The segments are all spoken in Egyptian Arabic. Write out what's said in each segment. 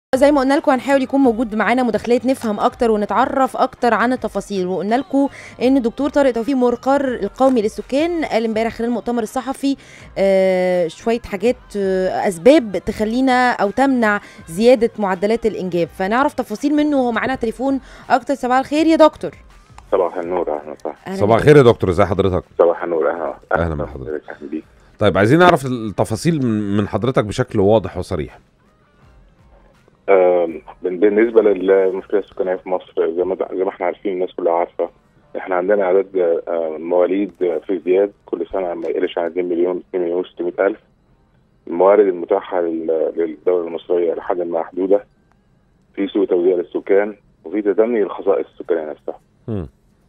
زي ما قلنا لكم هنحاول يكون موجود معانا مداخلات نفهم اكتر ونتعرف اكتر عن التفاصيل وقلنا لكم ان الدكتور طارق توفيق مرقر القومي للسكان قال امبارح خلال المؤتمر الصحفي آه شويه حاجات آه اسباب تخلينا او تمنع زياده معدلات الانجاب فنعرف تفاصيل منه وهو معانا على التليفون اكتر صباح الخير يا دكتور صباح النور اهلا وسهلا أهلاً صباح بك. الخير يا دكتور ازي حضرتك صباح النور اهلا أهلاً بحضرتك. اهلا بيك طيب عايزين نعرف التفاصيل من من حضرتك بشكل واضح وصريح آم، بن- بالنسبه للمشكله السكانيه في مصر زي ما زي ما احنا عارفين الناس كلها عارفه احنا عندنا عدد آه، مواليد في ازدياد كل سنه ما يقلش عن 2 مليون 2 مليون و600 الف الموارد المتاحه لل- للدوله المصريه لحد ما محدوده في سوء توزيع للسكان وفي تدني للخصائص السكانيه نفسها مم.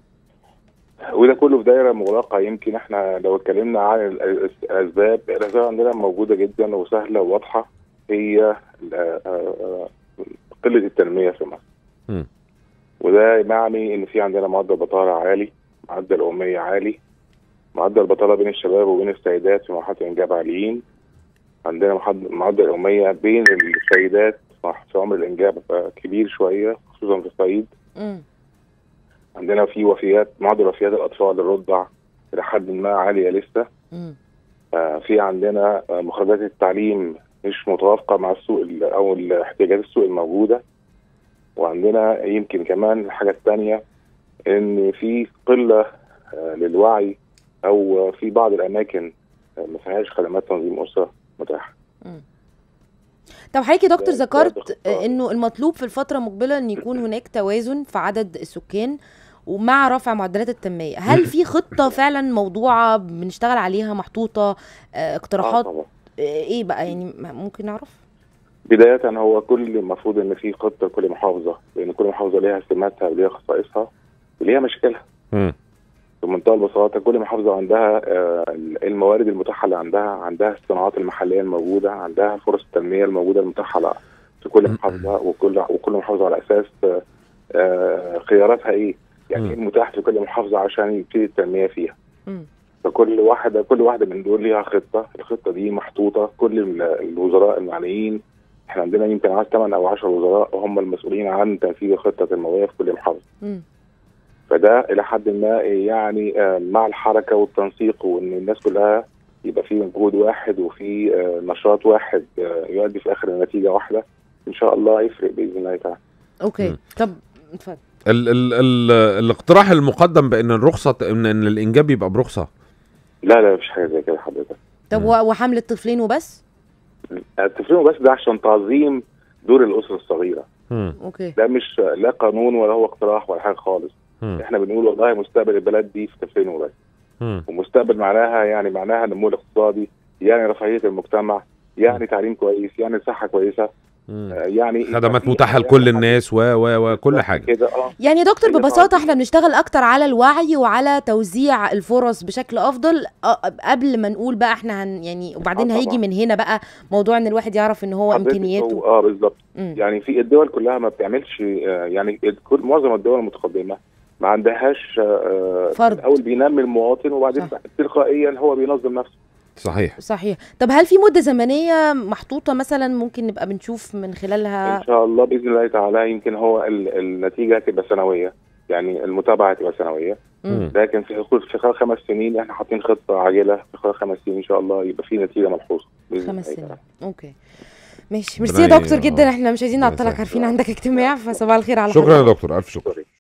وده كله في دايره مغلقه يمكن احنا لو اتكلمنا عن ال- ال- الاسباب الاسباب عندنا موجوده جدا وسهله وواضحه هي آه، آه، قله التنميه في مصر. مم. وده يعني ان في عندنا معدل بطاله عالي، معدل اميه عالي، معدل البطاله بين الشباب وبين السيدات في مرحله الانجاب عاليين. عندنا محد- معدل الاميه بين السيدات في عمر الانجاب كبير شويه خصوصا في الصعيد. مم. عندنا في وفيات معدل وفيات الاطفال الرضع الى حد ما عاليه لسه مم. آه، في عندنا آه، مخرجات التعليم مش متوافقه مع السوق ال- او احتياجات السوق الموجوده وعندنا يمكن كمان الحاجه الثانيه ان في قله آه، للوعي او في بعض الاماكن آه، ما فيهاش خدمات تنظيم اسره متاحه طب حضرتك يا دكتور ده- ده ذكرت باختصار. انه المطلوب في الفتره المقبله ان يكون هناك توازن في عدد السكان ومع رفع معدلات التنميه هل في خطه فعلا موضوعه بنشتغل عليها محطوطه آه، آه، اقتراحات طبعا آه، ايه بقى يعني م- ممكن نعرف بداية هو كل المفروض ان في خطة لكل محافظة لان كل محافظة ليها سماتها وليها خصائصها وليها مشاكلها مم. بمنتهى البساطة كل محافظة عندها آه، الموارد المتاحة اللي عندها عندها الصناعات المحلية الموجودة عندها فرص التنمية الموجودة المتاحة لا- في كل محافظة وكل وكل محافظة على أساس آه، آه، خياراتها إيه يعني مم. إيه المتاح في كل محافظة عشان يبتدي التنمية فيها مم. فكل واحدة كل واحدة من دول ليها خطة الخطة دي محطوطة كل ال- الوزراء المعنيين احنا عندنا يمكن 8 او 10 وزراء هم المسؤولين عن تنفيذ الخطة التنموية في كل محافظة مم. فده الى حد ما يعني آه، مع الحركه والتنسيق وان الناس كلها يبقى في مجهود واحد وفي آه، نشاط واحد آه، يؤدي في اخر النتيجه واحده ان شاء الله يفرق باذن الله تعالى اوكي مم. طب اتفضل ال ال ال الاقتراح المقدم بان الرخصه ان ان الانجاب يبقى برخصه لا لا مفيش حاجه زي كده حضرتك طب مم. و- وحمل الطفلين وبس التفريم بس ده عشان تعظيم دور الاسره الصغيره مم. اوكي ده مش لا قانون ولا هو اقتراح ولا حاجه خالص مم. احنا بنقول والله مستقبل البلد دي في تفرين وبس مم. ومستقبل معناها يعني معناها النمو الاقتصادي يعني رفاهيه المجتمع يعني تعليم كويس يعني صحه كويسه مم. آه، يعني خدمات في متاحه حاجات لكل حاجات الناس و و وكل حاجه كده اه يعني يا دكتور هي ببساطة طبعاً. احنا بنشتغل اكتر على الوعي وعلى توزيع الفرص بشكل افضل أ- قبل ما نقول بقى احنا هن يعني وبعدين آه هيجي طبعاً. من هنا بقى موضوع ان الواحد يعرف ان هو حضرتك امكانياته هو- اه بالظبط مم. يعني في الدول كلها ما بتعملش آه، يعني كل معظم الدول المتقدمه ما عندهاش آه، فرد. الاول بينمي المواطن وبعدين صح. تلقائيا هو بينظم نفسه صحيح صحيح طب هل في مدة زمنية محطوطة مثلا ممكن نبقى بنشوف من خلالها ان شاء الله باذن الله تعالى يمكن هو ال- النتيجه هتبقى سنويه يعني المتابعه هتبقى سنويه مم. لكن في خلال في خلال خمس سنين احنا حاطين خطه عاجله في خلال خمس سنين ان شاء الله يبقى في نتيجه ملحوظه بإذن خمس الله سنين تعالى. اوكي ماشي ميرسي يا ربنا دكتور ي- جدا احنا مش عايزين ربنا نعطلك يسهل. عارفين عندك اجتماع فصباح الخير على شكرا يا حضرتك دكتور الف شكر